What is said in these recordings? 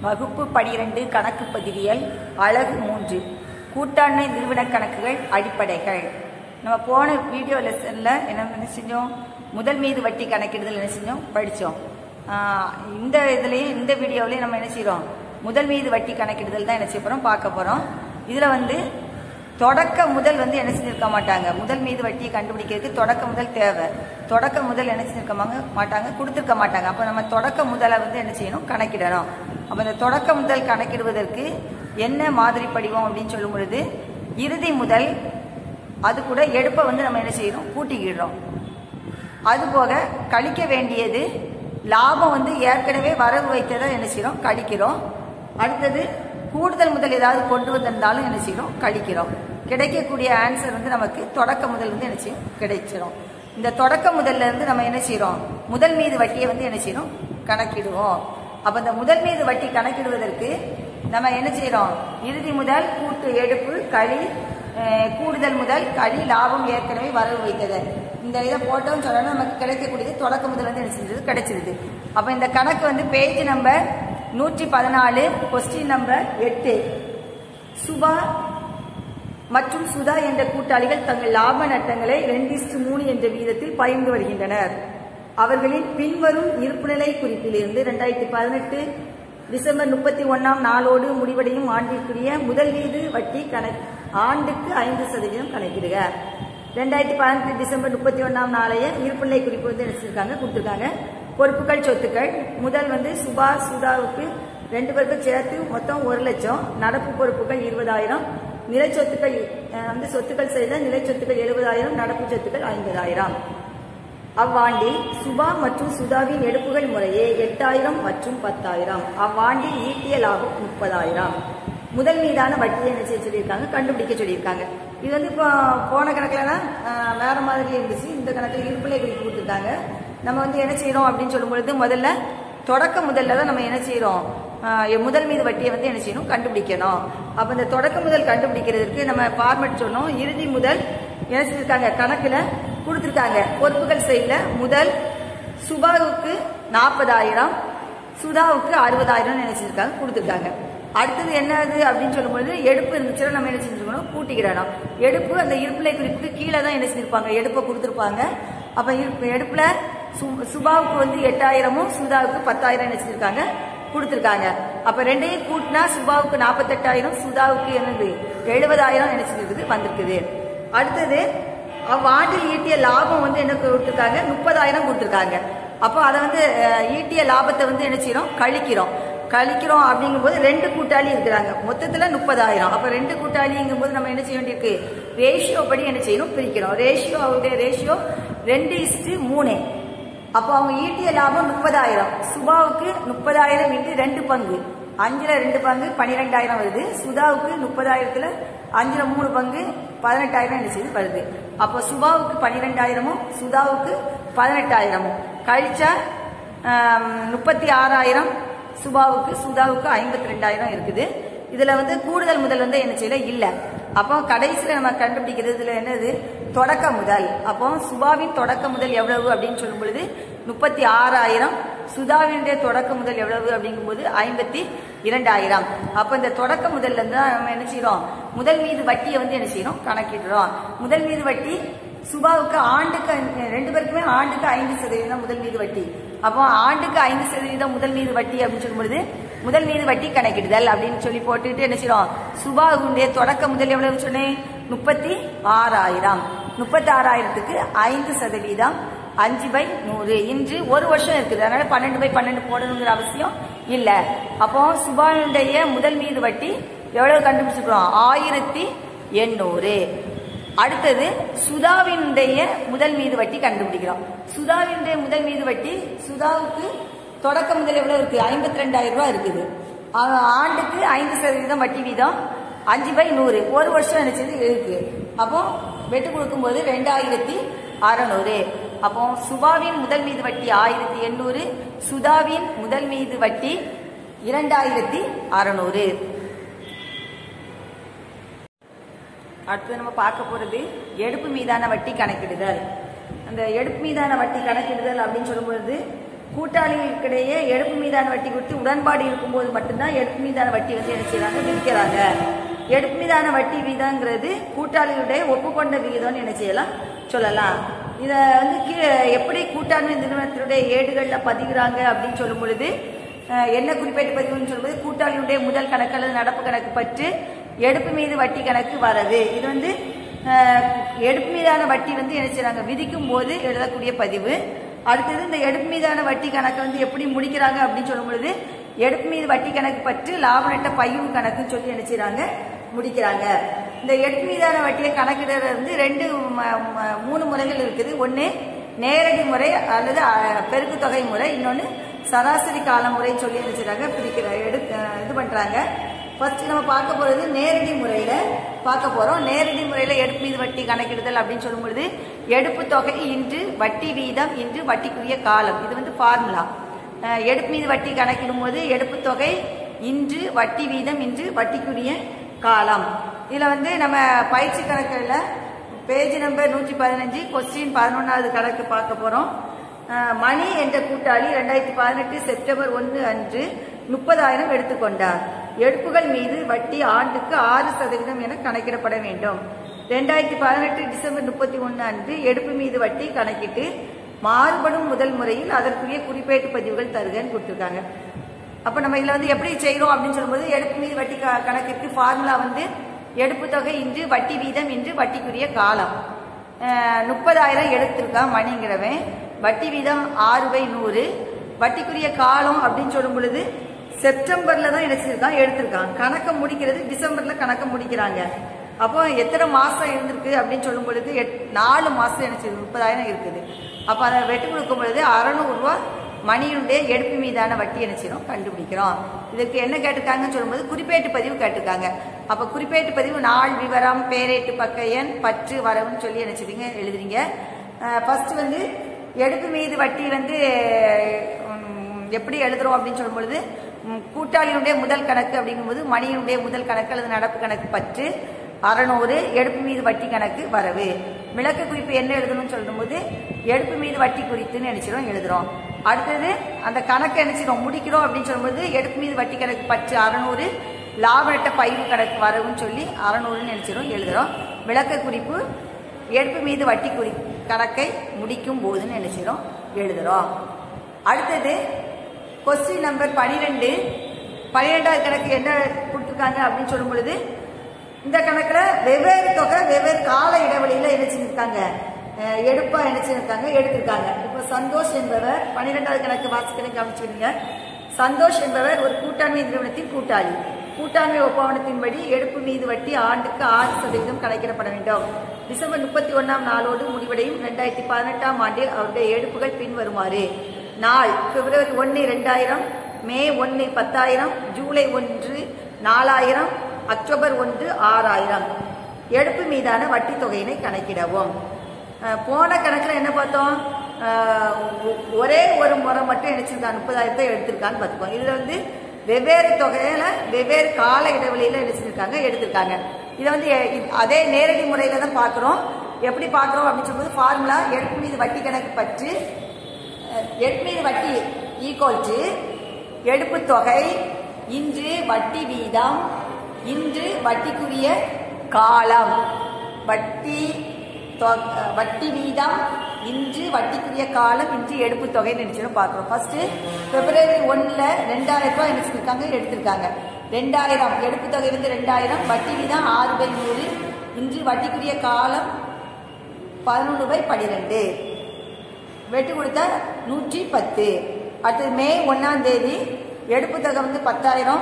வகுப்பு பனிரெண்டு கணக்கு பதிவியல் அழகு மூன்று கூட்டாண்மை நிறுவன கணக்குகள் அடிப்படைகள் நம்ம போன வீடியோ லெசனில் என்ன என்ன செஞ்சோம் முதல் மீது வட்டி கணக்கிடுதல் என்ன செஞ்சோம் படித்தோம் இந்த இதுலேயும் இந்த வீடியோவிலையும் நம்ம என்ன செய்கிறோம் முதல் மீது வட்டி கணக்கிடுதல் தான் என்ன செய்ய போகிறோம் பார்க்க போகிறோம் இதில் வந்து தொடக்க முதல் வந்து என்ன செஞ்சிருக்க மாட்டாங்க முதல் மீது வட்டியை கண்டுபிடிக்கிறதுக்கு தொடக்க முதல் தேவை தொடக்க முதல் என்ன செஞ்சிருக்க மாட்டாங்க கொடுத்துருக்க மாட்டாங்க அப்போ நம்ம தொடக்க முதலை வந்து என்ன செய்யணும் கணக்கிடணும் அப்போ இந்த தொடக்க முதல் கணக்கிடுவதற்கு என்ன மாதிரி படிவம் அப்படின்னு சொல்லும் பொழுது இறுதி முதல் அது கூட எடுப்பை வந்து நம்ம என்ன செய்யணும் கூட்டிக்கிடுறோம் அதுபோக கழிக்க வேண்டியது லாபம் வந்து ஏற்கனவே வரவு வைத்ததை என்ன செய்யறோம் கழிக்கிறோம் அடுத்தது கூடுதல் முதல் ஏதாவது கொண்டு வந்திருந்தாலும் என்ன செய்யறோம் கழிக்கிறோம் கிடைக்கக்கூடிய ஆன்சர் வந்து நமக்கு தொடக்க முதல் வந்து என்ன செய்யும் கிடைச்சிரும் இந்த தொடக்க முதல்ல இருந்து நம்ம என்ன செய்யறோம் முதல் மீது வட்டியை வந்து என்ன செய்யறோம் கணக்கிடுவோம் அப்ப இந்த முதல் மீது வட்டி கணக்கிடுவதற்கு நம்ம என்ன செய்யறோம் இறுதி முதல் கூட்டு எடுப்பு களி கூடுதல் முதல் களி லாபம் ஏற்கனவே வரவு வைத்தது இந்த இதை போட்டோம்னு சொன்னா நமக்கு கிடைக்கக்கூடியது தொடக்க முதல் வந்து என்ன செஞ்சது கிடைச்சிருது அப்ப இந்த கணக்கு வந்து பேஜ் நம்பர் நூற்றி பதினாலு கொஸ்டின் நம்பர் எட்டு சுபா மற்றும் சுதா என்ற கூட்டாளிகள் தங்கள் லாப நட்டங்களை ரெண்டிஸ்டு மூணு என்ற வீதத்தில் பகிர்ந்து வருகின்றனர் அவர்களின் பின்வரும் இருப்புநிலை குறிப்பிலிருந்து ரெண்டாயிரத்தி பதினெட்டு டிசம்பர் முப்பத்தி ஒன்னாம் நாளோடு முடிவடையும் ஆண்டிற்குரிய முதல் வீது வட்டி கணக்கு ஆண்டுக்கு ஐந்து சதவீதம் கணக்கிடுக ரெண்டாயிரத்தி பதினெட்டு டிசம்பர் முப்பத்தி ஒன்னாம் நாளைய இருப்பிள்ளை குறிப்பு வந்து நினைச்சிருக்காங்க கொடுத்துருக்காங்க பொறுப்புகள் சொத்துக்கள் முதல் வந்து சுபா சுதாவுக்கு ரெண்டு பேருக்கும் சேர்த்து மொத்தம் ஒரு லட்சம் நடப்பு பொறுப்புகள் இருபதாயிரம் நிலை சொத்துக்கள் வந்து சொத்துக்கள் செய்த நிலை சொத்துக்கள் எழுபதாயிரம் நடப்பு சொத்துக்கள் ஐம்பதாயிரம் அவ்வாண்டில் சுபா மற்றும் சுதாவின் எடுப்புகள் முறையே எட்டாயிரம் மற்றும் பத்தாயிரம் அவ்வாண்டில் ஈட்டிய லாபம் முப்பதாயிரம் முதல் மீதான வட்டியை என்ன செய்ய சொல்லியிருக்காங்க கண்டுபிடிக்க சொல்லியிருக்காங்க இது வந்து இப்போ போன கணக்குலலாம் வேற மாதிரி இருந்துச்சு இந்த கணக்கில் இருப்பிலை குறிப்பு கொடுத்துருக்காங்க நம்ம வந்து என்ன செய்யறோம் அப்படின்னு சொல்லும் பொழுது முதல்ல தொடக்க முதல்ல தான் நம்ம என்ன செய்யறோம் முதல் மீது வட்டியை வந்து என்ன செய்யணும் கண்டுபிடிக்கணும் அப்போ இந்த தொடக்க முதல் கண்டுபிடிக்கிறதுக்கு நம்ம ஃபார்மெட் சொன்னோம் இறுதி முதல் என்ன செஞ்சிருக்காங்க கணக்குல கொடுத்துருக்காங்க பொறுப்புகள் சைடில் முதல் சுபாவுக்கு நாற்பதாயிரம் சுதாவுக்கு அறுபதாயிரம் நினைச்சிருக்காங்க கொடுத்துருக்காங்க அடுத்தது என்னது அப்படின்னு சொல்லும்போது எடுப்பு இருந்துச்சுன்னா நம்ம என்ன செஞ்சுக்கணும் கூட்டிக்கிடணும் எடுப்பு அந்த இருப்பிலை குறிப்புக்கு கீழே தான் என்ன செஞ்சிருப்பாங்க எடுப்பை கொடுத்துருப்பாங்க அப்ப எடுப்புல சுபாவுக்கு வந்து எட்டாயிரமும் சுதாவுக்கு பத்தாயிரம் என்ன செஞ்சிருக்காங்க கொடுத்துருக்காங்க அப்ப ரெண்டையும் கூட்டினா சுபாவுக்கு நாற்பத்தெட்டாயிரம் சுதாவுக்கு என்னது எழுபதாயிரம் என்ன செஞ்சிருக்குது வந்திருக்குது அடுத்தது அவ்வாண்டில் ஈட்டிய லாபம் வந்து என்ன கொடுத்துருக்காங்க முப்பதாயிரம் கொடுத்துருக்காங்க அப்போ அதை வந்து ஈட்டிய லாபத்தை வந்து என்ன செய்யறோம் கழிக்கிறோம் கழிக்கிறோம் அப்படிங்கும்போது ரெண்டு கூட்டாளி இருக்கிறாங்க மொத்தத்தில் முப்பதாயிரம் அப்போ ரெண்டு கூட்டாளிங்கும் போது நம்ம என்ன செய்ய வேண்டியிருக்கு ரேஷியோ படி என்ன செய்யணும் பிரிக்கிறோம் ரேஷியோ அவருடைய ரேஷியோ ரெண்டு இஸ்டு மூணு அப்போ அவங்க ஈட்டிய லாபம் முப்பதாயிரம் சுபாவுக்கு முப்பதாயிரம் இன்று ரெண்டு பங்கு அஞ்சுல ரெண்டு பங்கு பன்னிரெண்டாயிரம் வருது சுதாவுக்கு முப்பதாயிரத்துல அஞ்சுல மூணு பங்கு பதினெட்டாயிரம் என்ன செய்து வருது அப்போ சுபாவுக்கு பன்னிரெண்டாயிரமும் சுதாவுக்கு பதினெட்டாயிரமும் கழிச்சா முப்பத்தி ஆறாயிரம் சுபாவுக்கு சுதாவுக்கு ஐம்பத்தி ரெண்டாயிரம் இருக்குது இதுல வந்து கூடுதல் முதல் வந்து என்ன செய்யல இல்ல அப்போ கடைசியில நம்ம கண்டுபிடிக்கிறது இதுல என்னது தொடக்க முதல் அப்போ சுபாவின் தொடக்க முதல் எவ்வளவு அப்படின்னு சொல்லும் பொழுது முப்பத்தி ஆறாயிரம் சுதாவினுடைய தொடக்க முதல் எவ்வளவு அப்படிங்கும்போது ஐம்பத்தி இரண்டாயிரம் அப்ப இந்த தொடக்க முதல்ல இருந்து நம்ம என்ன செய்யறோம் முதல் மீது வட்டியை வந்து என்ன செய்யறோம் கணக்கிடுறோம் முதல் மீது வட்டி சுபாவுக்கு ஆண்டுக்கு ரெண்டு பேருக்குமே ஆண்டுக்கு ஐந்து சதவீதம் முதல் மீது வட்டி அப்போ ஆண்டுக்கு ஐந்து சதவீதம் முதல் மீது வட்டி அப்படின்னு சொல்லும்பொழுது முதல் மீது வட்டி கணக்கிடுதல் அப்படின்னு சொல்லி போட்டுட்டு என்ன செய்யறோம் சுபாவுடைய தொடக்க முதல் எவ்வளவு சொன்னேன் முப்பத்தி ஆறாயிரம் முப்பத்தி ஆறாயிரத்துக்கு ஐந்து சதவீதம் அஞ்சு பை நூறு இன்று ஒரு வருஷம் இருக்குது அதனால பன்னெண்டு பை பன்னெண்டு போடணுங்கிற அவசியம் இல்ல அப்போ சுபானுடைய முதல் மீது வட்டி எவ்வளவு கண்டுபிடிச்சிருக்கிறோம் ஆயிரத்தி எண்ணூறு அடுத்தது சுதாவினுடைய முதல் மீது வட்டி கண்டுபிடிக்கிறோம் சுதாவினுடைய முதல் மீது வட்டி சுதாவுக்கு தொடக்க முதல் எவ்வளவு இருக்கு ஐம்பத்தி ரெண்டாயிரம் ரூபாய் இருக்குது ஆண்டுக்கு ஐந்து சதவீதம் வட்டி வீதம் அஞ்சு பை நூறு ஒரு வருஷம் நினைச்சது இருக்கு அப்போ வெட்டு கொடுக்கும்போது ரெண்டாயிரத்தி அறநூறு அப்போ சுபாவின் முதல் மீது வட்டி ஆயிரத்தி எண்ணூறு சுதாவின் முதல் மீது வட்டி இரண்டாயிரத்தி அறநூறு அடுத்து நம்ம பார்க்க போறது எடுப்பு மீதான வட்டி கணக்கிடுதல் அந்த எடுப்பு மீதான வட்டி கணக்கிடுதல் அப்படின்னு சொல்லும்பொழுது கூட்டாளிகளுக்கிடையே எடுப்பு மீதான வட்டி குறித்து உடன்பாடு இருக்கும்போது மட்டும்தான் எடுப்பு மீதான வட்டி வந்து என்ன செய்றாங்க விதிக்கிறாங்க எடுப்பு மீதான வட்டி வீதங்கிறது கூட்டாளிகளுடைய ஒப்புக்கொண்ட விகிதம்னு என்ன செய்யலாம் சொல்லலாம் இதை வந்து கீழே எப்படி கூட்டாண்மை நிறுவனத்தினுடைய ஏடுகளில் பதிகிறாங்க அப்படின்னு சொல்லும் பொழுது அஹ், என்ன குறிப்பிட்டு பதிவுன்னு சொல்லும்போது கூட்டாளியுடைய முதல் கணக்கு அல்லது நடப்பு கணக்கு பற்று எடுப்பு மீது வட்டி கணக்கு வரது இது வந்து அஹ், எடுப்பு மீதான வட்டி வந்து என்ன செய்றாங்க விதிக்கும் போது எழுதக்கூடிய பதிவு அடுத்தது இந்த எடுப்பு மீதான வட்டி கணக்கை வந்து எப்படி முடிக்கிறாங்க அப்படின்னு சொல்லும் பொழுது எடுப்பு மீது வட்டி கணக்கு பற்று லாப நட்ட பையும் கணக்குன்னு சொல்லி என்ன செய்றாங்க முடிக்கிறாங்க இந்த எடுப்பு மீதான வட்டியை கணக்கிடுறது வந்து ரெண்டு ம- ம- மூணு முறைகள் இருக்குது ஒன்று நேரடி முறை அல்லது அஹ், பெருக்கு தொகை முறை இன்னொன்று சராசரி கால முறைன்னு சொல்லி என்ன செய்றாங்க பிரிக்கிற எடு அஹ், இது பண்றாங்க ஃபர்ஸ்ட் நம்ம பார்க்க போறது நேரடி முறையில பார்க்க போறோம் நேரடி முறையில எடுப்பு மீது வட்டி கணக்கிடுதல் அப்படின்னு சொல்லும் பொழுது எடுப்பு தொகை இன்று வட்டி வீதம் இன்று வட்டிக்குரிய காலம் இது வந்து ஃபார்முலா எடுப்பு மீது வட்டி கணக்கிடும் போது எடுப்பு தொகை இன்று வட்டி வீதம் இன்று வட்டிக்குரிய காலம் இதுல வந்து நம்ம பயிற்சி கணக்குல பேஜ் நம்பர் நூற்றி பதினஞ்சு கொஸ்டின் பதினொன்றாவது கணக்கு பார்க்க போறோம் அஹ், மணி என்ற கூட்டாளி ரெண்டாயிரத்தி பதினெட்டு செப்டம்பர் ஒன்று அன்று முப்பதாயிரம் எடுத்துக்கொண்டார் எடுப்புகள் மீது வட்டி ஆண்டுக்கு ஆறு சதவீதம் என கணக்கிடப்பட வேண்டும் ரெண்டாயிரத்தி பதினெட்டு டிசம்பர் முப்பத்தி ஒன்று அன்று எடுப்பு மீது வட்டி கணக்கிட்டு மாறுபடும் முதல் முறையில் அதற்குரிய குறிப்பேட்டு பதிவுகள் தருகன்னு கொடுத்துருக்காங்க அப்ப நம்ம இதுல வந்து எப்படி செய்றோம் அப்படின்னு சொல்லும்போது எடுப்பு மீது வட்டி க- கணக்கிற்கு ஃபார்முலா வந்து எடுப்பு தொகை இன்று வட்டி வீதம் இன்று வட்டிக்குரிய காலம் முப்பதாயிரம் எடுத்திருக்கான் மணிங்கிறவன் வட்டி வீதம் ஆறு பை நூறு வட்டிக்குரிய காலம் அப்படின்னு சொல்லும் பொழுது செப்டம்பர்ல தான் எடுத்திருக்கான் எடுத்திருக்கான் கணக்கை முடிக்கிறது டிசம்பர்ல கணக்கை முடிக்கிறாங்க அப்போ எத்தனை மாசம் இருந்திருக்கு அப்படின்னு சொல்லும் பொழுது எட்- நாலு மாசம் எனக்கு முப்பதாயிரம் இருக்குது அப்ப அதை வெட்டி கொடுக்கும் பொழுது அறநூறு ரூபாய் மணியினுடைய எடுப்பு மீதான வட்டி என்ன செய்யணும் கண்டுபிடிக்கிறோம் இதுக்கு என்ன கேட்டிருக்காங்கன்னு சொல்லும்போது குறிப்பேட்டு பதிவு கேட்டிருக்காங்க அப்ப குறிப்பேட்டு பதிவு நாள் விவரம் பேரேட்டு பக்க எண் பற்று வரவுன்னு சொல்லி என்ன செய்வீங்க எழுதுறீங்க ஃபர்ஸ்ட் வந்து எடுப்பு மீது வட்டி வந்து உம், எப்படி எழுதுறோம் அப்படின்னு சொல்லும் பொழுது உம், கூட்டாளியினுடைய முதல் கணக்கு அப்படிங்கும்போது மணியினுடைய முதல் கணக்கு அல்லது நடப்பு கணக்கு பற்று அறநூறு எடுப்பு மீது வட்டி கணக்கு வரவு விளக்க குறிப்பு என்ன எழுதணும்னு சொல்லும்போது எடுப்பு மீது வட்டி குறித்துன்னு நினைச்சிடும் எழுதுறோம் அடுத்தது அந்த கணக்கை நினைச்சிடும் முடிக்கிறோம் அப்படின்னு சொல்லும்போது எடுப்பு மீது வட்டி கணக்கு பற்று அறநூறு லாப நட்ட பயிர் கணக்கு வரவுன்னு சொல்லி அறநூறுன்னு நினைச்சிடும் எழுதுறோம் விளக்க குறிப்பு எடுப்பு மீது வட்டி குறி கணக்கை முடிக்கும் போதுன்னு நினைச்சிடும் எழுதுறோம் அடுத்தது கொஸ்டின் நம்பர் பனிரெண்டு பன்னிரெண்டாவது கணக்கு என்ன கொடுத்துருக்காங்க அப்படின்னு சொல்லும் பொழுது இந்த கணக்குல வெவ்வேறு தொகை வெவ்வேறு கால இடைவெளியில என்ன செஞ்சிருக்காங்க அஹ் எடுப்பா என்ன செஞ்சிருக்காங்க எடுத்திருக்காங்க இப்போ சந்தோஷ் என்பவர் பன்னிரெண்டாவது கணக்கு வாசிக்கிறேன் கவனிச்சுடுங்க சந்தோஷ் என்பவர் ஒரு கூட்டாண்மை நிறுவனத்தின் கூட்டாளி கூட்டாண்மை ஒப்பந்தத்தின்படி எடுப்பு மீது வட்டி ஆண்டுக்கு ஆறு சதவீதம் கணக்கிடப்பட வேண்டும் டிசம்பர் முப்பத்தி ஒன்னாம் நாளோடு முடிவடையும் ரெண்டாயிரத்தி பதினெட்டாம் ஆண்டில் அவருடைய எடுப்புகள் பின்வருமாறு நாள் பிப்ரவரி ஒன்று ரெண்டாயிரம் மே ஒன்று பத்தாயிரம் ஜூலை ஒன்று நாலாயிரம் அக்டோபர் ஒன்று ஆறாயிரம் எடுப்பு மீதான வட்டி தொகையினை கணக்கிடவும் அஹ் போன கணக்கில் என்ன பார்த்தோம் அஹ் ஒ- ஒரே ஒரு முறை மட்டும் நினைச்சிருக்கான் முப்பதாயிரத்தை எடுத்திருக்கான்னு பார்த்துக்கோம் இதில் வந்து வெவ்வேறு தொகையில வெவ்வேறு கால இடைவெளியில நினைச்சிருக்காங்க எடுத்திருக்காங்க இதை வந்து எ- இது- அதே நேரடி முறையில தான் பார்க்குறோம் எப்படி பார்க்குறோம் அப்படின்னு சொல்லும்போது ஃபார்முலா எடுப்பு மீது வட்டி கணக்கு பற்று அஹ் எடுப்பு மீது வட்டி ஈக்குவல் டு எடுப்பு தொகை இன்று வட்டி வீதம் இன்று வட்டிக்குரிய காலம் வட்டி தொ- அஹ் வட்டி வீதம் இன்று வட்டிக்குரிய காலம் இன்று எடுப்பு தொகை நினைச்சுன்னு பார்க்குறோம் ஃபர்ஸ்ட் பிப்ரவரி ஒன்றில் ரெண்டாயிரம் ரூபாய் நினைச்சிருக்காங்க எடுத்திருக்காங்க ரெண்டாயிரம் எடுப்பு தொகை வந்து ரெண்டாயிரம் வட்டி வீதம் ஆறு பை நூறு இன்று வட்டிக்குரிய காலம் பதினொன்று பை பன்னிரெண்டு வெட்டு கொடுத்தா நூற்றி பத்து அடுத்தது மே ஒன்றாம் தேதி எடுப்பு தொகை வந்து பத்தாயிரம்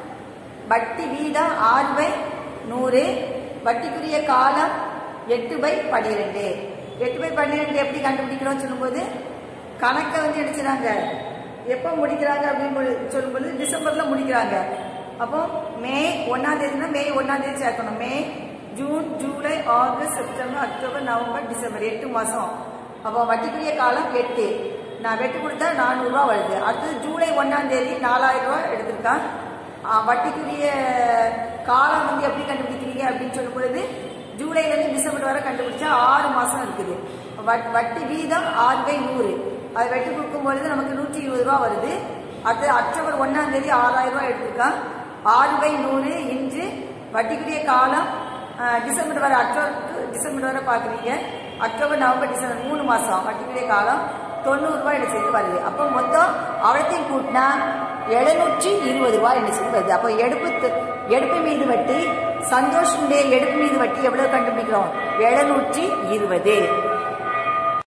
வட்டி வீதம் ஆறு பை நூறு வட்டிக்குரிய காலம் எட்டு பை பன்னிரெண்டு எட்டு பை பன்னிரெண்டு எப்படி கண்டுபிடிக்கிறோம்னு சொல்லும்போது கணக்கை வந்து எடுத்துறாங்க எப்போ முடிக்கிறாங்க அப்படின்னு பொழு- சொல்லும்போது டிசம்பர்ல முடிக்கிறாங்க அப்போ மே ஒன்னாம் தேதினா மே ஒன்னாம் தேதி சேர்க்கணும் May June July August September October November December எட்டு மாசம் அப்போ வட்டிக்குரிய காலம் எட்டு நான் வெட்டு கொடுத்தா நானூறுரூவா வருது அடுத்தது ஜூலை ஒன்னாம் தேதி நாலாயிரம் ரூபாய் எடுத்திருக்கான் ஆ, வட்டிக்குரிய காலம் வந்து எப்படி கண்டுபிடிக்கிறீங்க அப்படின்னு சொல்லும் பொழுது ஜூலைலேருந்து டிசம்பர் வரை கண்டுபிடிச்சா ஆறு மாசம் இருக்குது வட்- வட்டி வீதம் ஆறு பை நூறு அதை வெட்டி கொடுக்கும் பொழுது நமக்கு நூற்றி இருபது ரூபா வருது அடுத்து அக்டோபர் ஒன்னாம் தேதி ஆறாயிரம் ரூபாய் எடுத்திருக்கான் ஆறு பை நூறு இன்று வட்டிக்குரிய காலம் அஹ், டிசம்பர் வரை அக்டோபர் to டிசம்பர் வரை பார்க்குறீங்க அக்டோபர் நவம்பர் டிசம்பர் மூணு மாதம் வட்டிக்குரிய காலம் தொண்ணூறு ரூபாய் என்ன செய்து வருது அப்போ மொத்தம் அவ்வளத்தையும் கூட்டினா எழுநூற்றி இருபது ரூபாய் என்ன செய்து வருது அப்போ எடுப்பு த- எடுப்பு மீது வட்டி சந்தோஷனுடைய எடுப்பு மீது வட்டி எவ்வளவு கண்டுபிடிக்கிறோம் எழுநூற்றி இருபது